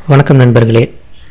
வணக்கம் நண்பர்களே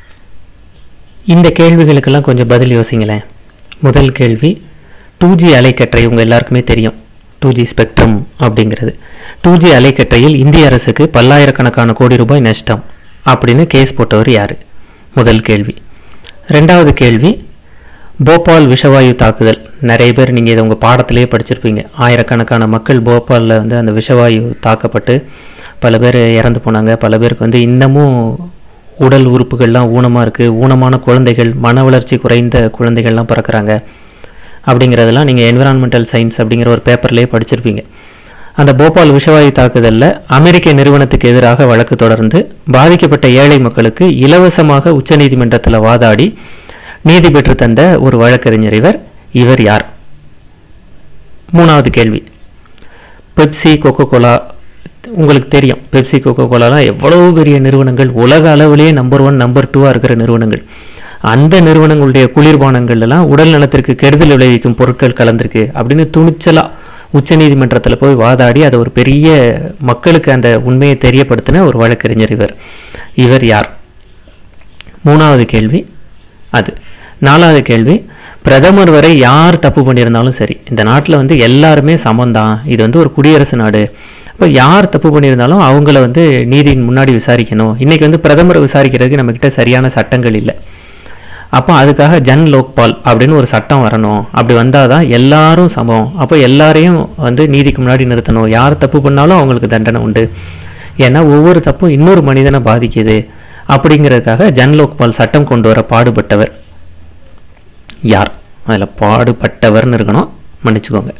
இந்த கேள்விகளுக்கெல்லாம் கொஞ்சம் பதில் யோசிங்களேன் முதல் கேள்வி டூ ஜி அலைக்கற்றை உங்கள் எல்லாருக்குமே தெரியும் டூ ஜி ஸ்பெக்ட்ரம் அப்படிங்கிறது டூ ஜி அலைக்கற்றையில் இந்திய அரசுக்கு பல்லாயிரக்கணக்கான கோடி ரூபாய் நஷ்டம் அப்படின்னு கேஸ் போட்டவர் யார் முதல் கேள்வி ரெண்டாவது கேள்வி போபால் விஷவாயு தாக்குதல் நிறைய பேர் நீங்கள் இதை உங்கள் பாடத்திலேயே படிச்சிருப்பீங்க ஆயிரக்கணக்கான மக்கள் போபாலில் வந்து அந்த விஷவாயு தாக்கப்பட்டு பல பேர் இறந்து போனாங்க பல பேருக்கு வந்து இன்னமும் உடல் உறுப்புகள்லாம் ஊனமாக இருக்குது ஊனமான குழந்தைகள் மன வளர்ச்சி குறைந்த குழந்தைகள்லாம் பிறக்கிறாங்க அப்படிங்கிறதெல்லாம் நீங்கள் என்விரான்மெண்டல் சயின்ஸ் அப்படிங்கிற ஒரு பேப்பர்லேயே படிச்சிருப்பீங்க அந்த போபால் விஷவாயு தாக்குதலில் அமெரிக்க நிறுவனத்துக்கு எதிராக வழக்கு தொடர்ந்து பாதிக்கப்பட்ட ஏழை மக்களுக்கு இலவசமாக உச்சநீதிமன்றத்தில் வாதாடி நீதி பெற்று தந்த ஒரு வழக்கறிஞர் இவர் இவர் யார் மூணாவது கேள்வி பெப்சி கொக்கோ கோலா உங்களுக்கு தெரியும் பெப்சி கொக்கோ கோலாலாம் எவ்வளவு பெரிய நிறுவனங்கள் உலக அளவிலேயே நம்பர் ஒன் நம்பர் டூவாக இருக்கிற நிறுவனங்கள் அந்த நிறுவனங்களுடைய குளிர்பானங்கள் எல்லாம் உடல் நலத்திற்கு கெடுதல் விளைவிக்கும் பொருட்கள் கலந்திருக்கு அப்படின்னு துணிச்சலா உச்சநீதிமன்றத்தில் போய் வாதாடி அதை ஒரு பெரிய மக்களுக்கு அந்த உண்மையை தெரியப்படுத்தின ஒரு வழக்கறிஞர் இவர் இவர் யார் மூணாவது கேள்வி அது நாலாவது கேள்வி பிரதமர் வரை யார் தப்பு பண்ணியிருந்தாலும் சரி இந்த நாட்டில் வந்து எல்லாருமே சமம்தான் இது வந்து ஒரு குடியரசு நாடு அப்போ யார் தப்பு பண்ணியிருந்தாலும் அவங்கள வந்து நீதியின் முன்னாடி விசாரிக்கணும் இன்றைக்கி வந்து பிரதமரை விசாரிக்கிறதுக்கு நம்மக்கிட்ட சரியான சட்டங்கள் இல்லை அப்போ அதுக்காக ஜன் லோக்பால் அப்படின்னு ஒரு சட்டம் வரணும் அப்படி வந்தால் தான் எல்லாரும் சமம் அப்போ எல்லாரையும் வந்து நீதிக்கு முன்னாடி நிறுத்தணும் யார் தப்பு பண்ணாலும் அவங்களுக்கு தண்டனை உண்டு ஏன்னா ஒவ்வொரு தப்பும் இன்னொரு மனிதனை பாதிக்குது அப்படிங்கிறதுக்காக ஜன் லோக்பால் சட்டம் கொண்டு வர பாடுபட்டவர் யார் அதில் பாடுபட்டவர்னு இருக்கணும் மன்னிச்சுக்கோங்க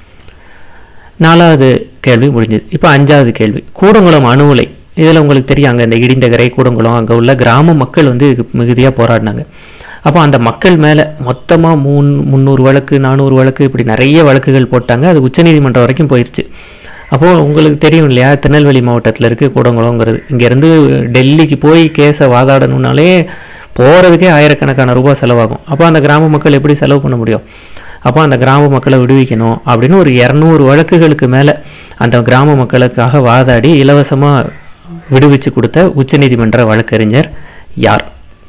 நாலாவது கேள்வி முடிஞ்சது இப்போ அஞ்சாவது கேள்வி கூடங்குளம் அணு உலை இதில் உங்களுக்கு தெரியும் அங்கே இந்த இடிந்தகரை கூடங்குளம் அங்கே உள்ள கிராம மக்கள் வந்து இதுக்கு மிகுதியாக போராடினாங்க அப்போ அந்த மக்கள் மேலே மொத்தமாக மூணு முந்நூறு வழக்கு நானூறு வழக்கு இப்படி நிறைய வழக்குகள் போட்டாங்க அது உச்சநீதிமன்றம் வரைக்கும் போயிடுச்சு அப்போது உங்களுக்கு தெரியும் இல்லையா திருநெல்வேலி மாவட்டத்தில் இருக்குது கூடங்குளங்கிறது இங்கேருந்து டெல்லிக்கு போய் கேஸை வாதாடணுன்னாலே போகிறதுக்கே ஆயிரக்கணக்கான ரூபாய் செலவாகும் அப்போ அந்த கிராம மக்கள் எப்படி செலவு பண்ண முடியும் அப்போ அந்த கிராம மக்களை விடுவிக்கணும் அப்படின்னு ஒரு இரநூறு வழக்குகளுக்கு மேலே அந்த கிராம மக்களுக்காக வாதாடி இலவசமாக விடுவிச்சு கொடுத்த உச்சநீதிமன்ற வழக்கறிஞர் யார்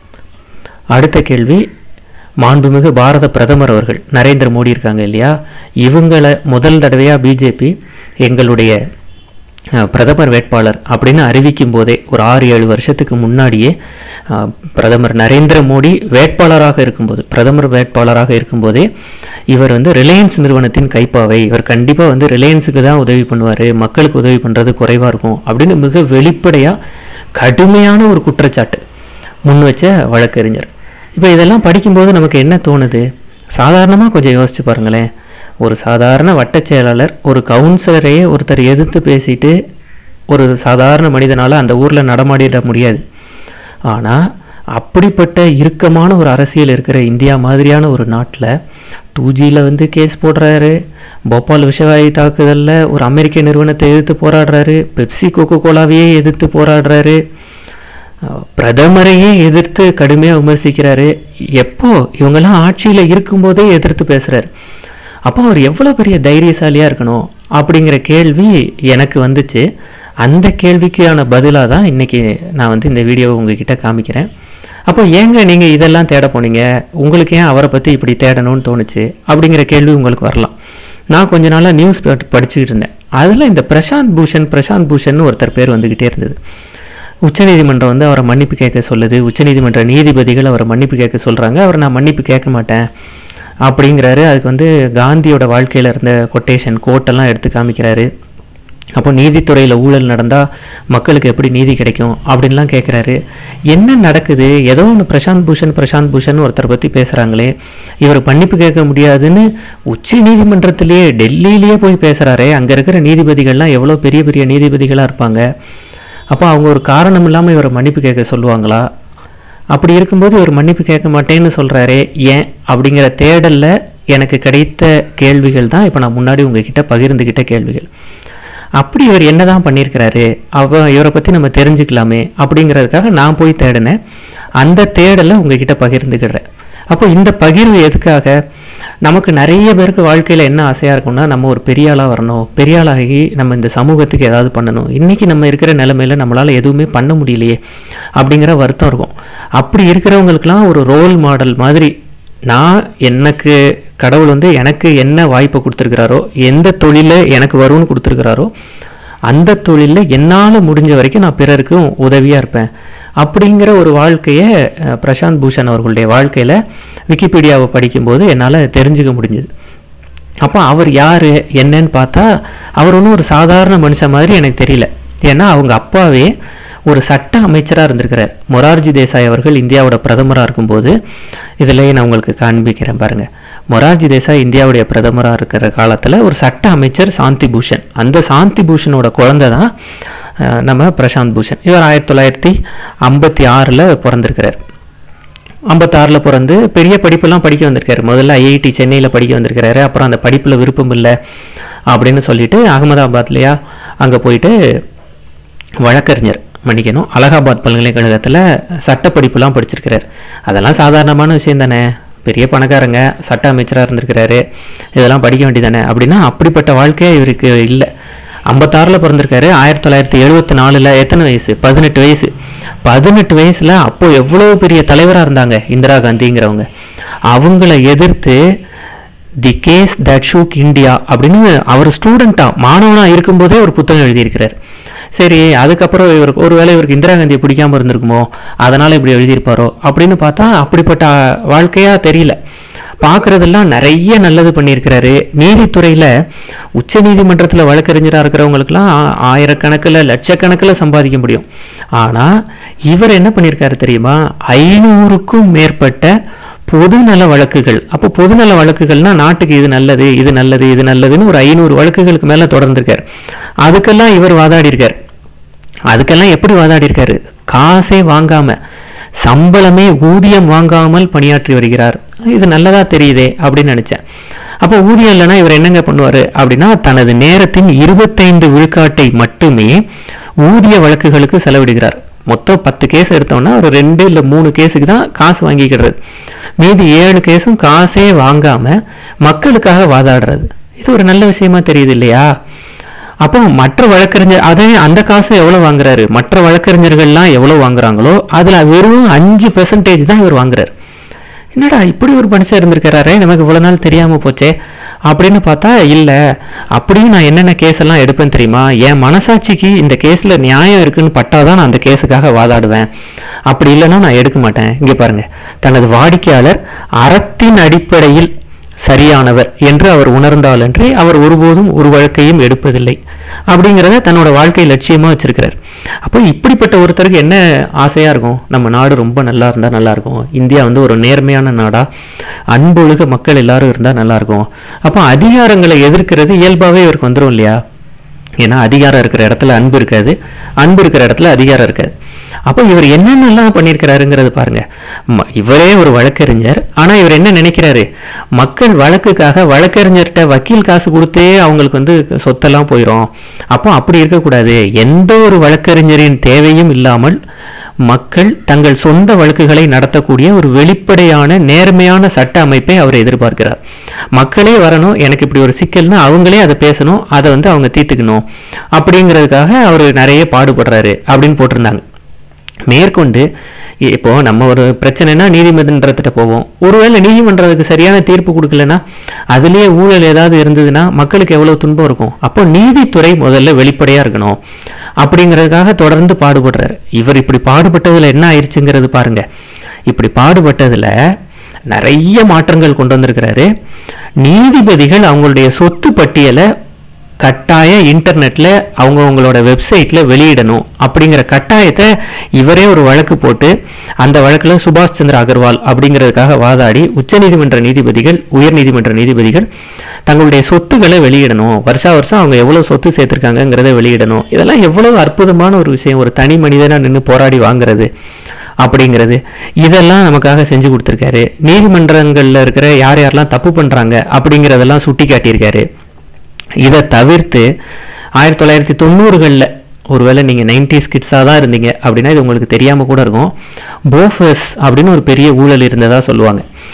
அடுத்த கேள்வி மாண்புமிகு பாரத பிரதமர் அவர்கள் நரேந்திர மோடி இருக்காங்க இல்லையா இவங்களை முதல் தடவையாக பிஜேபி எங்களுடைய அஹ், பிரதமர் வேட்பாளர் அப்படின்னு அறிவிக்கும் போதே ஒரு ஆறு ஏழு வருஷத்துக்கு முன்னாடியே அஹ், பிரதமர் நரேந்திர மோடி வேட்பாளராக இருக்கும்போது பிரதமர் வேட்பாளராக இருக்கும்போதே இவர் வந்து ரிலையன்ஸ் நிறுவனத்தின் கைப்பாவை இவர் கண்டிப்பாக வந்து ரிலையன்ஸுக்கு தான் உதவி பண்ணுவார் மக்களுக்கு உதவி பண்ணுறது குறைவாக இருக்கும் அப்படின்னு மிக வெளிப்படையாக கடுமையான ஒரு குற்றச்சாட்டு முன் வச்ச வழக்கறிஞர் இப்போ இதெல்லாம் படிக்கும்போது நமக்கு என்ன தோணுது சாதாரணமாக கொஞ்சம் யோசிச்சு பாருங்களேன் ஒரு சாதாரண வட்டச் செயலாளர் ஒரு கவுன்சிலரையே ஒருத்தர் எதிர்த்து பேசிட்டு ஒரு சாதாரண மனிதனால் அந்த ஊரில் நடமாடிட முடியாது ஆனால் அப்படிப்பட்ட இறுக்கமான ஒரு அரசியல் இருக்கிற இந்தியா மாதிரியான ஒரு நாட்டில் டூ ஜியில் வந்து கேஸ் போடுறாரு போபால் விஷவாயு தாக்குதலில் ஒரு அமெரிக்க நிறுவனத்தை எதிர்த்து போராடுறாரு பெப்சி கோகோ கோலாவையே எதிர்த்து போராடுறாரு அஹ் பிரதமரையே எதிர்த்து கடுமையாக விமர்சிக்கிறாரு எப்போ இவங்கெல்லாம் ஆட்சியில் இருக்கும்போதே எதிர்த்து பேசுகிறாரு அப்போ அவர் எவ்வளோ பெரிய தைரியசாலியாக இருக்கணும் அப்படிங்கிற கேள்வி எனக்கு வந்துச்சு அந்த கேள்விக்கான பதிலாக தான் இன்றைக்கி நான் வந்து இந்த வீடியோவை உங்ககிட்ட காமிக்கிறேன் அப்போ ஏங்க நீங்கள் இதெல்லாம் தேட போனீங்க உங்களுக்கு ஏன் அவரை பற்றி இப்படி தேடணும்னு தோணுச்சு அப்படிங்கிற கேள்வி உங்களுக்கு வரலாம் நான் கொஞ்ச நாளாக நியூஸ் படிச்சுக்கிட்டு இருந்தேன் அதில் இந்த பிரசாந்த் பூஷன் பிரசாந்த் பூஷன் ஒருத்தர் பேர் வந்துக்கிட்டே இருந்தது உச்சநீதிமன்றம் வந்து அவரை மன்னிப்பு கேட்க சொல்லுது உச்சநீதிமன்ற நீதிபதிகள் அவரை மன்னிப்பு கேட்க சொல்கிறாங்க அவர் நான் மன்னிப்பு கேட்க மாட்டேன் அப்படிங்கிறாரு அதுக்கு வந்து காந்தியோட வாழ்க்கையில் இருந்த கொட்டேஷன் கோட்டெல்லாம் எடுத்து காமிக்கிறாரு அப்போ நீதித்துறையில் ஊழல் நடந்தால் மக்களுக்கு எப்படி நீதி கிடைக்கும் அப்படின்லாம் கேட்குறாரு என்ன நடக்குது ஏதோ ஒன்று பிரசாந்த் பூஷன் பிரசாந்த் பூஷன் ஒருத்தர் பற்றி பேசுகிறாங்களே இவர் மன்னிப்பு கேட்க முடியாதுன்னு உச்ச நீதிமன்றத்திலேயே டெல்லியிலேயே போய் பேசுகிறாரே அங்கே இருக்கிற நீதிபதிகள்லாம் எவ்வளோ பெரிய பெரிய நீதிபதிகளாக இருப்பாங்க அப்போ அவங்க ஒரு காரணம் இல்லாமல் இவரை மன்னிப்பு கேட்க சொல்லுவாங்களா அப்படி இருக்கும்போது இவர் மன்னிப்பு கேட்க மாட்டேன்னு சொல்கிறாரே ஏன் அப்படிங்கிற தேடலில் எனக்கு கிடைத்த கேள்விகள் தான் இப்போ நான் முன்னாடி உங்ககிட்ட பகிர்ந்துக்கிட்ட கேள்விகள் அப்படி இவர் என்னதான் பண்ணியிருக்கிறாரு அவ இவரை பற்றி நம்ம தெரிஞ்சுக்கலாமே அப்படிங்கிறதுக்காக நான் போய் தேடினேன் அந்த தேடலை உங்ககிட்ட பகிர்ந்துக்கிடுறேன் அப்போ இந்த பகிர்வு எதுக்காக நமக்கு நிறைய பேருக்கு வாழ்க்கையில் என்ன ஆசையாக இருக்கும்னா நம்ம ஒரு பெரிய ஆளாக வரணும் பெரிய ஆளாகி நம்ம இந்த சமூகத்துக்கு ஏதாவது பண்ணணும் இன்றைக்கி நம்ம இருக்கிற நிலமையில நம்மளால் எதுவுமே பண்ண முடியலையே அப்படிங்கிற வருத்தம் இருக்கும் அப்படி இருக்கிறவங்களுக்குலாம் ஒரு ரோல் மாடல் மாதிரி நான் எனக்கு கடவுள் வந்து எனக்கு என்ன வாய்ப்பை கொடுத்துருக்கிறாரோ எந்த தொழிலை எனக்கு வரும்னு கொடுத்துருக்கிறாரோ அந்த தொழிலில் என்னால் முடிஞ்ச வரைக்கும் நான் பிறருக்கும் உதவியாக இருப்பேன் அப்படிங்கிற ஒரு வாழ்க்கையை அஹ், பிரசாந்த் பூஷன் அவர்களுடைய வாழ்க்கையில் விக்கிபீடியாவை படிக்கும்போது என்னால் தெரிஞ்சுக்க முடிஞ்சுது அப்போ அவர் யார் என்னன்னு பார்த்தா அவர் ஒன்றும் ஒரு சாதாரண மனுஷன் மாதிரி எனக்கு தெரியல ஏன்னா அவங்க அப்பாவே ஒரு சட்ட அமைச்சராக இருந்திருக்கிறார் மொரார்ஜி தேசாய் அவர்கள் இந்தியாவோட பிரதமராக இருக்கும்போது இதிலேயே நான் உங்களுக்கு காண்பிக்கிறேன் பாருங்கள் மொரார்ஜி தேசாய் இந்தியாவுடைய பிரதமராக இருக்கிற காலத்தில் ஒரு சட்ட அமைச்சர் சாந்தி பூஷன் அந்த சாந்தி பூஷனோட குழந்தை தான் அஹ், நம்ம பிரசாந்த் பூஷன் இவர் ஆயிரத்தி தொள்ளாயிரத்தி ஐம்பத்தி ஆறில் பிறந்திருக்கிறார் ஐம்பத்தாறில் பிறந்து பெரிய படிப்பெல்லாம் படிக்க வந்திருக்காரு முதல்ல ஐஐடி சென்னையில் படிக்க வந்திருக்கிறாரு அப்புறம் அந்த படிப்பில் விருப்பம் இல்லை அப்படின்னு சொல்லிட்டு அகமதாபாத்லையா அங்கே போயிட்டு வழக்கறிஞர் மன்னிக்கணும் அலகாபாத் பல்கலைக்கழகத்தில் சட்ட படிப்புலாம் படிச்சிருக்கிறார் அதெல்லாம் சாதாரணமான விஷயம் தானே பெரிய பணக்காரங்க சட்ட அமைச்சராக இருந்திருக்கிறாரு இதெல்லாம் படிக்க வேண்டியதானே அப்படின்னா அப்படிப்பட்ட வாழ்க்கையே இவருக்கு இல்லை ஐம்பத்தாறில் பிறந்திருக்காரு ஆயிரத்தி தொள்ளாயிரத்தி எழுபத்தி நாலில் எத்தனை வயசு பதினெட்டு வயசு பதினெட்டு வயசில் அப்போ எவ்வளோ பெரிய தலைவராக இருந்தாங்க இந்திரா காந்திங்கிறவங்க அவங்கள எதிர்த்து the case that shook India அப்படின்னு அவர் ஸ்டூடெண்ட்டாக மாணவனாக இருக்கும்போதே ஒரு புத்தகம் எழுதியிருக்கிறார் சரி அதுக்கப்புறம் இவருக்கு ஒருவேளை இவருக்கு இந்திரா காந்தியை பிடிக்காம இருந்திருக்குமோ அதனால இப்படி எழுதியிருப்பாரோ அப்படின்னு பார்த்தா அப்படிப்பட்ட வாழ்க்கையா தெரியல பார்க்கறதெல்லாம் நிறைய நல்லது பண்ணியிருக்கிறாரு நீதித்துறையில் உச்ச நீதிமன்றத்தில் வழக்கறிஞராக இருக்கிறவங்களுக்குலாம் ஆ- ஆயிரக்கணக்கில் லட்சக்கணக்கில் சம்பாதிக்க முடியும் ஆனால் இவர் என்ன பண்ணியிருக்காரு தெரியுமா ஐநூறுக்கும் மேற்பட்ட பொதுநல வழக்குகள் அப்போ பொதுநல வழக்குகள்னா நாட்டுக்கு இது நல்லது இது நல்லது இது நல்லதுன்னு ஒரு ஐநூறு வழக்குகளுக்கு மேலே தொடர்ந்திருக்கார் அதுக்கெல்லாம் இவர் வாதாடி இருக்கார் அதுக்கெல்லாம் எப்படி வாதாடி இருக்காரு காசே வாங்காம சம்பளமே ஊதியம் வாங்காமல் பணியாற்றி வருகிறார் இது நல்லதா தெரியுதே அப்படின்னு நினைச்சேன் அப்போ ஊதியம் இல்லைன்னா இவர் என்னங்க பண்ணுவாரு அப்படின்னா தனது நேரத்தின் இருபத்தைந்து விழுக்காட்டை மட்டுமே ஊதிய வழக்குகளுக்கு செலவிடுகிறார் மொத்தம் பத்து கேஸ் எடுத்தோம்னா ஒரு ரெண்டு இல்லை மூணு கேஸுக்கு தான் காசு வாங்கிக்கிறது மீதி ஏழு கேஸும் காசே வாங்காம மக்களுக்காக வாதாடுறது இது ஒரு நல்ல விஷயமா தெரியுது இல்லையா அப்போ மற்ற வழக்கறிஞர் அதே அந்த காசு எவ்வளவு வாங்குறாரு மற்ற வழக்கறிஞர்கள்லாம் எவ்வளவு வாங்குறாங்களோ அதுல வெறும் அஞ்சு பெர்சன்டேஜ் தான் இவர் வாங்குறாரு என்னடா இப்படி ஒரு மனுஷன் இருந்திருக்கிறாரே நமக்கு இவ்வளவு நாள் தெரியாம போச்சே அப்படின்னு பார்த்தா இல்ல அப்படியும் நான் என்னென்ன கேஸ் எல்லாம் எடுப்பேன் தெரியுமா என் மனசாட்சிக்கு இந்த கேஸ்ல நியாயம் இருக்குன்னு பட்டாதான் நான் அந்த கேஸுக்காக வாதாடுவேன் அப்படி இல்லைன்னா நான் எடுக்க மாட்டேன் இங்க பாருங்க தனது வாடிக்கையாளர் அறத்தின் அடிப்படையில் சரியானவர் என்று அவர் உணர்ந்தாலன்றி அவர் ஒருபோதும் ஒரு வழக்கையும் எடுப்பதில்லை அப்படிங்கிறத தன்னோட வாழ்க்கை லட்சியமா வச்சிருக்கிறார் அப்போ இப்படிப்பட்ட ஒருத்தருக்கு என்ன ஆசையா இருக்கும் நம்ம நாடு ரொம்ப நல்லா இருந்தா நல்லா இருக்கும் இந்தியா வந்து ஒரு நேர்மையான நாடா அன்பொழுக மக்கள் எல்லாரும் இருந்தா நல்லா இருக்கும் அப்போ அதிகாரங்களை எதிர்க்கிறது இயல்பாவே இவருக்கு வந்துரும் இல்லையா ஏன்னா அதிகாரம் இருக்கிற இடத்துல அன்பு இருக்காது அன்பு இருக்கிற இடத்துல அதிகாரம் இருக்காது அப்போ இவர் என்னென்னலாம் பண்ணியிருக்கிறாருங்கிறது பாருங்க ம- இவரே ஒரு வழக்கறிஞர் ஆனா இவர் என்ன நினைக்கிறாரு மக்கள் வழக்குக்காக வழக்கறிஞர்கிட்ட வக்கீல் காசு கொடுத்தே அவங்களுக்கு வந்து சொத்தெல்லாம் போயிடும் அப்போ அப்படி இருக்கக்கூடாது எந்த ஒரு வழக்கறிஞரின் தேவையும் இல்லாமல் மக்கள் தங்கள் சொந்த வழக்குகளை நடத்தக்கூடிய ஒரு வெளிப்படையான நேர்மையான சட்ட அமைப்பை அவர் எதிர்பார்க்கிறார் மக்களே வரணும் எனக்கு இப்படி ஒரு சிக்கல்னா அவங்களே அதை பேசணும் அதை வந்து அவங்க தீர்த்துக்கணும் அப்படிங்கிறதுக்காக அவர் நிறைய பாடுபடுறாரு அப்படின்னு போட்டிருந்தாங்க மேற்கொண்டு இ- இப்போ நம்ம ஒரு பிரச்சனைனா நீதிமன்றத்திட்ட போவோம் ஒருவேளை நீதிமன்றத்துக்கு சரியான தீர்ப்பு கொடுக்கலனா அதுலயே ஊழல் ஏதாவது இருந்ததுன்னா மக்களுக்கு எவ்வளவு துன்பம் இருக்கும் அப்போ நீதித்துறை முதல்ல வெளிப்படையா இருக்கணும் அப்படிங்கிறதுக்காக தொடர்ந்து பாடுபடுறாரு இவர் இப்படி பாடுபட்டதுல என்ன ஆயிடுச்சுங்கிறது பாருங்க இப்படி பாடுபட்டதுல நிறைய மாற்றங்கள் கொண்டு வந்திருக்கிறாரு நீதிபதிகள் அவங்களுடைய சொத்து பட்டியலை கட்டாய இன்டர்நெட்ல அவங்க அவங்களோட வெப்சைட்ல வெளியிடணும் அப்படிங்கிற கட்டாயத்தை இவரே ஒரு வழக்கு போட்டு அந்த வழக்குல சுபாஷ் சந்திர அகர்வால் அப்படிங்கிறதுக்காக வாதாடி உச்சநீதிமன்ற நீதிபதிகள் உயர்நீதிமன்ற நீதிபதிகள் தங்களுடைய சொத்துக்களை வெளியிடணும் வருஷா வருஷம் அவங்க எவ்வளவு சொத்து சேர்த்திருக்காங்கங்கிறத வெளியிடணும் இதெல்லாம் எவ்வளவு அற்புதமான ஒரு விஷயம் ஒரு தனி மனிதனா நின்று போராடி வாங்குறது அப்படிங்கிறது இதெல்லாம் நமக்காக செஞ்சு கொடுத்துருக்காரு நீதிமன்றங்கள்ல இருக்கிற யார் யாரெல்லாம் தப்பு பண்றாங்க அப்படிங்கிறதெல்லாம் சுட்டி காட்டியிருக்காரு இதை தவிர்த்து ஆயிரத்தி தொள்ளாயிரத்தி தொண்ணூறுகளில் ஒருவேளை நீங்கள் நைன்டிஸ் கிட்ஸாக தான் இருந்தீங்க அப்படின்னா இது உங்களுக்கு தெரியாமல் கூட இருக்கும் போஃபஸ் அப்படின்னு ஒரு பெரிய ஊழல் இருந்ததா சொல்லுவாங்க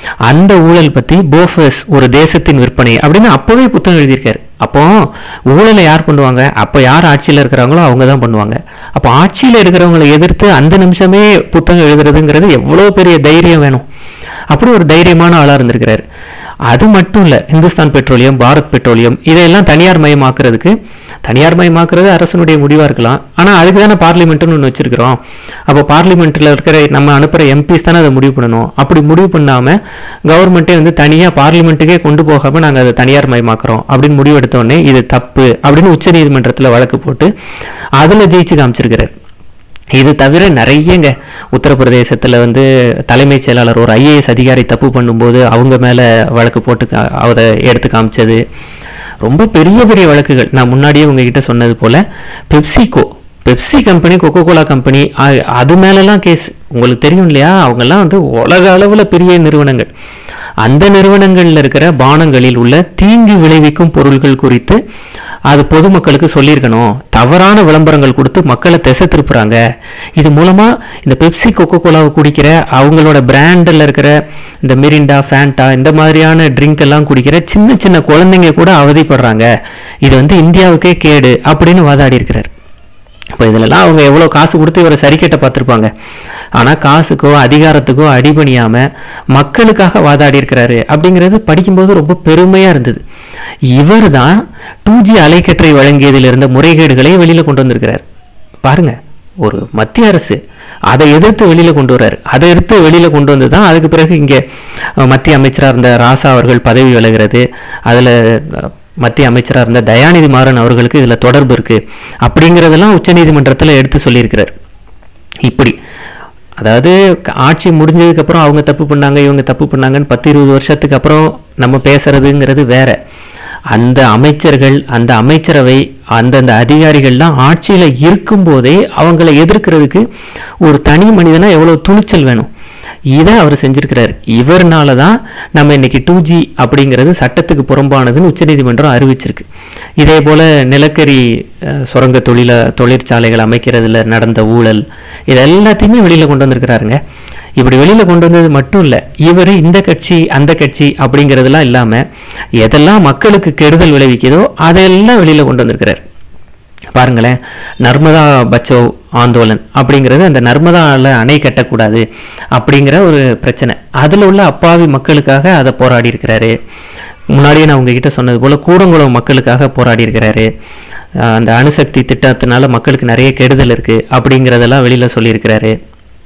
அந்த ஊழல் பத்தி போஃபர்ஸ் ஒரு தேசத்தின் விற்பனை அப்படின்னு அப்பவே புத்தகம் எழுதியிருக்காரு அப்போ ஊழலை யார் பண்ணுவாங்க அப்போ யார் ஆட்சியில் இருக்கிறாங்களோ அவங்க தான் பண்ணுவாங்க அப்போ ஆட்சியில் இருக்கிறவங்களை எதிர்த்து அந்த நிமிஷமே புத்தகம் எழுதுறதுங்கிறது எவ்வளோ பெரிய தைரியம் வேணும் அப்படி ஒரு தைரியமான ஆளாக இருந்திருக்கிறாரு அது மட்டும் இல்லை இந்துஸ்தான் பெட்ரோலியம் பாரத் பெட்ரோலியம் இதையெல்லாம் தனியார் மயமாக்குறதுக்கு தனியார் மயமாக்குறது அரசனுடைய முடிவாக இருக்கலாம் ஆனால் அதுக்கு தானே பார்லிமெண்ட்டுன்னு ஒன்று வச்சிருக்கிறோம் அப்போ பார்லிமெண்ட்டில் இருக்கிற நம்ம அனுப்புகிற எம்பிஸ் தானே அதை முடிவு பண்ணணும் அப்படி முடிவு பண்ணாமல் கவர்மெண்ட்டே வந்து தனியாக பார்லிமெண்ட்டுக்கே கொண்டு போகாமல் நாங்கள் அதை தனியார் மயமாக்குறோம் அப்படின்னு முடிவெடுத்த உடனே இது தப்பு அப்படின்னு உச்சநீதிமன்றத்தில் வழக்கு போட்டு அதில் ஜெயிச்சு காமிச்சிருக்கிறார் இது தவிர நிறையங்க உத்தரப்பிரதேசத்தில் வந்து தலைமைச் செயலாளர் ஒரு ஐஏஎஸ் அதிகாரி தப்பு பண்ணும்போது அவங்க மேலே வழக்கு போட்டு கா- அதை எடுத்து காமிச்சது ரொம்ப பெரிய பெரிய வழக்குகள் நான் முன்னாடியே உங்ககிட்ட சொன்னது போல PepsiCo Pepsi company Coca Cola company அ- அது மேலெல்லாம் கேஸ் உங்களுக்கு தெரியும் இல்லையா அவங்கெல்லாம் வந்து உலக அளவில் பெரிய நிறுவனங்கள் அந்த நிறுவனங்களில் இருக்கிற பானங்களில் உள்ள தீங்கு விளைவிக்கும் பொருள்கள் குறித்து அது பொதுமக்களுக்கு சொல்லியிருக்கணும் தவறான விளம்பரங்கள் கொடுத்து மக்களை திசை திருப்புறாங்க இது மூலமா இந்த பெப்சி கொக்கோ கோலாவை குடிக்கிற அவங்களோட பிராண்டில் இருக்கிற இந்த மிரிண்டா ஃபேண்டா இந்த மாதிரியான ட்ரிங்க் எல்லாம் குடிக்கிற சின்ன சின்ன குழந்தைங்க கூட அவதிப்படுறாங்க இது வந்து இந்தியாவுக்கே கேடு அப்படின்னு வாதாடி இருக்கிறார் இப்போ இதிலெல்லாம் அவங்க எவ்வளோ காசு கொடுத்து இவரை சரிக்கட்ட பார்த்துருப்பாங்க ஆனால் காசுக்கோ அதிகாரத்துக்கோ அடிபணியாமல் மக்களுக்காக வாதாடி இருக்கிறாரு அப்படிங்கிறது படிக்கும்போது ரொம்ப பெருமையாக இருந்தது இவர் தான் டூ ஜி அலைக்கற்றை வழங்கியதில் இருந்த முறைகேடுகளை வெளியில் கொண்டு வந்திருக்கிறார் பாருங்க ஒரு மத்திய அரசு அதை எதிர்த்து வெளியில கொண்டு வர்றாரு அதை எதிர்த்து வெளியில கொண்டு வந்து தான் அதுக்கு பிறகு இங்கே அஹ், மத்திய அமைச்சராக இருந்த ராசா அவர்கள் பதவி விலகிறது அதுல அஹ், மத்திய அமைச்சராக இருந்த தயாநிதி மாறன் அவர்களுக்கு இதுல தொடர்பு இருக்கு அப்படிங்கிறதெல்லாம் உச்சநீதிமன்றத்தில் எடுத்து சொல்லியிருக்கிறார் இப்படி அதாவது க- ஆட்சி முடிஞ்சதுக்கு அப்புறம் அவங்க தப்பு பண்ணாங்க இவங்க தப்பு பண்ணாங்கன்னு பத்து இருபது வருஷத்துக்கு அப்புறம் நம்ம பேசுறதுங்கிறது வேற அந்த அமைச்சர்கள் அந்த அமைச்சரவை அந்தந்த அதிகாரிகள்லாம் ஆட்சியில இருக்கும்போதே அவங்கள எதிர்க்கிறதுக்கு ஒரு தனி மனிதனா எவ்வளவு துணிச்சல் வேணும் இதை அவர் செஞ்சிருக்கிறார் இவர்னால தான் நம்ம இன்னைக்கு டூ ஜி அப்படிங்கிறது சட்டத்துக்கு புறம்பானதுன்னு உச்சநீதிமன்றம் அறிவிச்சிருக்கு இதே போல நிலக்கரி அஹ், சுரங்க தொழில தொழிற்சாலைகள் அமைக்கிறதுல நடந்த ஊழல் இது எல்லாத்தையுமே வெளியில கொண்டு வந்திருக்கிறாருங்க இப்படி வெளியில கொண்டு வந்தது மட்டும் இல்ல இவர் இந்த கட்சி அந்த கட்சி அப்படிங்கிறதெல்லாம் இல்லாம எதெல்லாம் மக்களுக்கு கெடுதல் விளைவிக்குதோ அதெல்லாம் வெளியில கொண்டு வந்திருக்கிறார் பாருங்களேன் நர்மதா பச்சோ ஆந்தோலன் அப்படிங்கிறது அந்த நர்மதால அணை கட்டக்கூடாது அப்படிங்கிற ஒரு பிரச்சனை அதில் உள்ள அப்பாவி மக்களுக்காக அதை போராடி இருக்கிறாரு முன்னாடியே நான் உங்ககிட்ட சொன்னது போல கூடங்குளம் மக்களுக்காக போராடி இருக்கிறாரு அஹ் அந்த அணுசக்தி திட்டத்தினால மக்களுக்கு நிறைய கெடுதல் இருக்கு அப்படிங்கிறதெல்லாம் வெளியில சொல்லியிருக்கிறாரு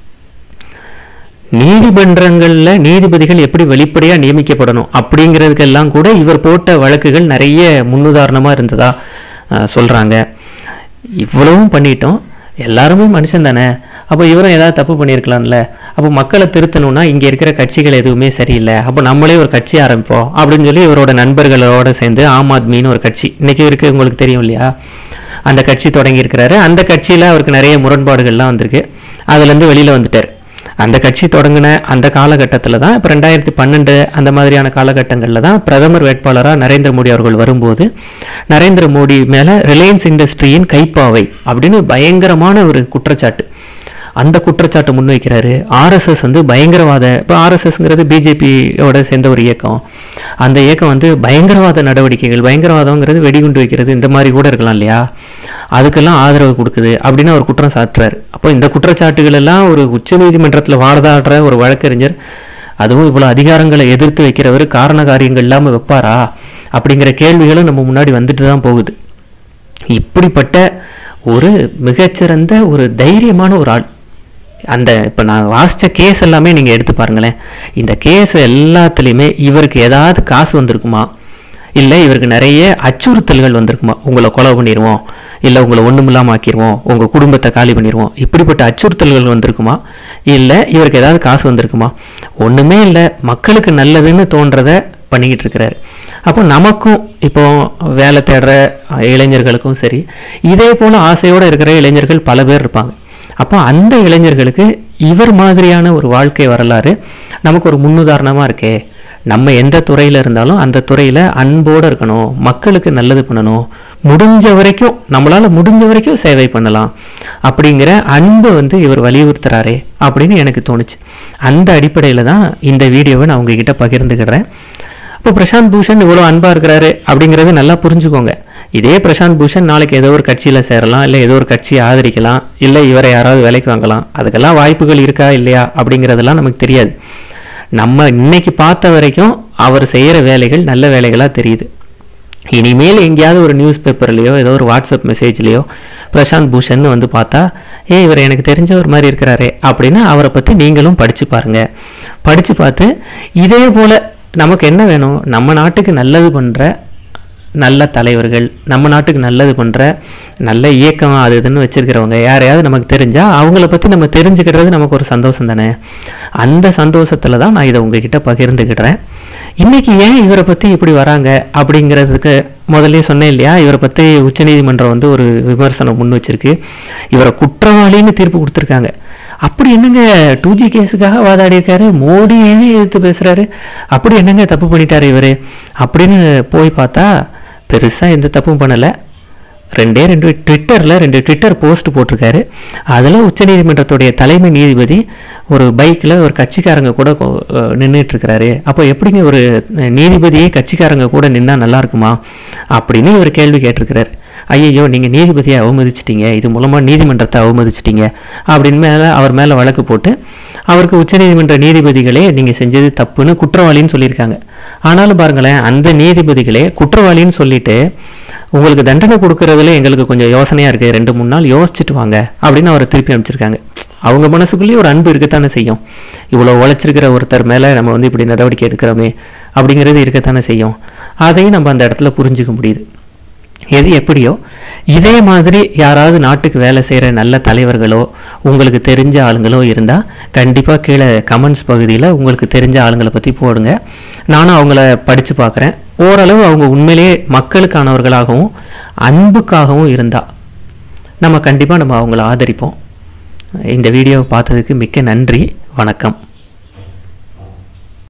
நீதிமன்றங்கள்ல நீதிபதிகள் எப்படி வெளிப்படையா நியமிக்கப்படணும் அப்படிங்கிறதுக்கெல்லாம் கூட இவர் போட்ட வழக்குகள் நிறைய முன்னுதாரணமா இருந்ததா அஹ், சொல்றாங்க இவ்வளவும் பண்ணிட்டோம் எல்லாருமே மனுஷன் தானே அப்போ இவரும் ஏதாவது தப்பு பண்ணியிருக்கலாம்ல அப்போ மக்களை திருத்தணும்னா இங்கே இருக்கிற கட்சிகள் எதுவுமே சரியில்லை அப்போ நம்மளே ஒரு கட்சி ஆரம்பிப்போம் அப்படின்னு சொல்லி இவரோட நண்பர்களோட சேர்ந்து ஆம் ஆத்மின்னு ஒரு கட்சி இன்னைக்கு இருக்கு உங்களுக்கு தெரியும் இல்லையா அந்த கட்சி தொடங்கி இருக்கிறாரு அந்த கட்சியில் அவருக்கு நிறைய முரண்பாடுகள்லாம் வந்திருக்கு அதுலேருந்து வெளியில் வந்துட்டார் அந்த கட்சி தொடங்கின அந்த காலகட்டத்தில் தான் இப்போ ரெண்டாயிரத்தி பன்னெண்டு அந்த மாதிரியான காலகட்டங்களில் தான் பிரதமர் வேட்பாளராக நரேந்திர மோடி அவர்கள் வரும்போது நரேந்திர மோடி மேலே ரிலையன்ஸ் இண்டஸ்ட்ரியின் கைப்பாவை அப்படின்னு பயங்கரமான ஒரு குற்றச்சாட்டு அந்த குற்றச்சாட்டை முன்வைக்கிறாரு ஆர்எஸ்எஸ் வந்து பயங்கரவாத இப்போ ஆர்எஸ்எஸ்ங்கிறது பிஜேபியோட சேர்ந்த ஒரு இயக்கம் அந்த இயக்கம் வந்து பயங்கரவாத நடவடிக்கைகள் பயங்கரவாதம்ங்கிறது வெடிகுண்டு வைக்கிறது இந்த மாதிரி கூட இருக்கலாம் இல்லையா அதுக்கெல்லாம் ஆதரவு கொடுக்குது அப்படின்னு அவர் குற்றம் சாட்டுறாரு அப்போ இந்த குற்றச்சாட்டுகள் எல்லாம் ஒரு உச்சநீதிமன்றத்தில் வாதாடுற ஒரு வழக்கறிஞர் அதுவும் இவ்வளவு அதிகாரங்களை எதிர்த்து வைக்கிறவர் காரண காரியங்கள் இல்லாமல் வைப்பாரா அப்படிங்கிற கேள்விகளும் நம்ம முன்னாடி வந்துட்டு தான் போகுது இப்படிப்பட்ட ஒரு மிகச்சிறந்த ஒரு தைரியமான ஒரு ஆள் அந்த இப்போ நான் வாசித்த கேஸ் எல்லாமே நீங்கள் எடுத்து பாருங்களேன் இந்த கேஸ் எல்லாத்துலேயுமே இவருக்கு ஏதாவது காசு வந்திருக்குமா இல்லை இவருக்கு நிறைய அச்சுறுத்தல்கள் வந்திருக்குமா உங்களை கொலை பண்ணிடுவோம் இல்லை உங்களை ஒன்றுமில்லாமல் ஆக்கிடுவோம் உங்கள் குடும்பத்தை காலி பண்ணிடுவோம் இப்படிப்பட்ட அச்சுறுத்தல்கள் வந்திருக்குமா இல்லை இவருக்கு ஏதாவது காசு வந்திருக்குமா ஒன்றுமே இல்லை மக்களுக்கு நல்லதுன்னு தோன்றதை பண்ணிக்கிட்டு இருக்கிறாரு அப்போ நமக்கும் இப்போ வேலை தேடுற அஹ், இளைஞர்களுக்கும் சரி இதே போல ஆசையோடு இருக்கிற இளைஞர்கள் பல பேர் இருப்பாங்க அப்போ அந்த இளைஞர்களுக்கு இவர் மாதிரியான ஒரு வாழ்க்கை வரலாறு நமக்கு ஒரு முன்னுதாரணமாக இருக்கே நம்ம எந்த துறையில் இருந்தாலும் அந்த துறையில் அன்போடு இருக்கணும் மக்களுக்கு நல்லது பண்ணணும் முடிஞ்ச வரைக்கும் நம்மளால் முடிஞ்ச வரைக்கும் சேவை பண்ணலாம் அப்படிங்கிற அன்பை வந்து இவர் வலியுறுத்துறாரே அப்படின்னு எனக்கு தோணுச்சு அந்த அடிப்படையில் தான் இந்த வீடியோவை நான் உங்ககிட்ட பகிர்ந்துக்கிறேன் இப்போ பிரசாந்த் பூஷன் இவ்வளோ அன்பாக இருக்கிறாரு அப்படிங்கிறத நல்லா புரிஞ்சுக்கோங்க இதே பிரசாந்த் பூஷன் நாளைக்கு ஏதோ ஒரு கட்சியில் சேரலாம் இல்லை ஏதோ ஒரு கட்சியை ஆதரிக்கலாம் இல்லை இவரை யாராவது வேலைக்கு வாங்கலாம் அதுக்கெல்லாம் வாய்ப்புகள் இருக்கா இல்லையா அப்படிங்கிறதெல்லாம் நமக்கு தெரியாது நம்ம இன்னைக்கு பார்த்த வரைக்கும் அவர் செய்கிற வேலைகள் நல்ல வேலைகளாக தெரியுது இனிமேல் எங்கேயாவது ஒரு நியூஸ் பேப்பர்லேயோ ஏதோ ஒரு வாட்ஸ்அப் மெசேஜ்லேயோ பிரசாந்த் பூஷன் வந்து பார்த்தா ஏ இவர் எனக்கு தெரிஞ்ச ஒரு மாதிரி இருக்கிறாரே அப்படின்னு அவரை பற்றி நீங்களும் படித்து பாருங்க படித்து பார்த்து இதே போல் நமக்கு என்ன வேணும் நம்ம நாட்டுக்கு நல்லது பண்ணுற நல்ல தலைவர்கள் நம்ம நாட்டுக்கு நல்லது பண்ணுற நல்ல இயக்கம் அது இதுன்னு வச்சிருக்கிறவங்க யாரையாவது நமக்கு தெரிஞ்சால் அவங்கள பற்றி நம்ம தெரிஞ்சுக்கிறது நமக்கு ஒரு சந்தோஷம் தானே அந்த சந்தோஷத்தில் தான் நான் இதை உங்ககிட்ட பகிர்ந்துக்கிடுறேன் இன்னைக்கு ஏன் இவரை பற்றி இப்படி வராங்க அப்படிங்கிறதுக்கு முதல்ல சொன்னேன் இல்லையா இவரை பற்றி உச்சநீதிமன்றம் வந்து ஒரு விமர்சனம் முன் வச்சிருக்கு இவரை குற்றவாளின்னு தீர்ப்பு கொடுத்துருக்காங்க அப்படி என்னங்க டூ ஜி கேஸுக்காக வாதாடி இருக்காரு மோடியே எதிர்த்து பேசுறாரு அப்படி என்னங்க தப்பு பண்ணிட்டாரு இவரு அப்படின்னு போய் பார்த்தா பெருசாக எந்த தப்பும் பண்ணலை ரெண்டே ரெண்டு ட்விட்டரில் ரெண்டு ட்விட்டர் போஸ்ட் போட்டிருக்காரு அதில் உச்சநீதிமன்றத்துடைய தலைமை நீதிபதி ஒரு பைக்கில் ஒரு கட்சிக்காரங்க கூட நின்றுட்டு இருக்கிறாரு அப்போ எப்படிங்க ஒரு நீதிபதியே கட்சிக்காரங்க கூட நின்னா நல்லா இருக்குமா அப்படின்னு ஒரு கேள்வி கேட்டிருக்கிறாரு ஐயையோ நீங்கள் நீதிபதியை அவமதிச்சிட்டீங்க இது மூலமாக நீதிமன்றத்தை அவமதிச்சிட்டீங்க அப்படின்னு மேலே அவர் மேலே வழக்கு போட்டு அவருக்கு உச்சநீதிமன்ற நீதிபதிகளே நீங்கள் செஞ்சது தப்புன்னு குற்றவாளின்னு சொல்லியிருக்காங்க ஆனாலும் பாருங்களேன் அந்த நீதிபதிகளே குற்றவாளின்னு சொல்லிட்டு உங்களுக்கு தண்டனை கொடுக்கறதுல எங்களுக்கு கொஞ்சம் யோசனையாக இருக்குது ரெண்டு மூணு நாள் யோசிச்சுட்டு வாங்க அப்படின்னு அவரை திருப்பி அனுப்பிச்சிருக்காங்க அவங்க மனசுக்குள்ளேயே ஒரு அன்பு இருக்கத்தானே செய்யும் இவ்வளோ உழைச்சிருக்கிற ஒருத்தர் மேலே நம்ம வந்து இப்படி நடவடிக்கை எடுக்கிறோமே அப்படிங்கிறது இருக்கத்தானே செய்யும் அதையும் நம்ம அந்த இடத்துல புரிஞ்சுக்க முடியுது எது எப்படியோ இதே மாதிரி யாராவது நாட்டுக்கு வேலை செய்கிற நல்ல தலைவர்களோ உங்களுக்கு தெரிஞ்ச ஆளுங்களோ இருந்தால் கண்டிப்பாக கீழே கமெண்ட்ஸ் பகுதியில் உங்களுக்கு தெரிஞ்ச ஆளுங்களை பற்றி போடுங்க நானும் அவங்கள படித்து பார்க்குறேன் ஓரளவு அவங்க உண்மையிலேயே மக்களுக்கானவர்களாகவும் அன்புக்காகவும் இருந்தால் நம்ம கண்டிப்பாக நம்ம அவங்கள ஆதரிப்போம் இந்த வீடியோவை பார்த்ததுக்கு மிக்க நன்றி வணக்கம்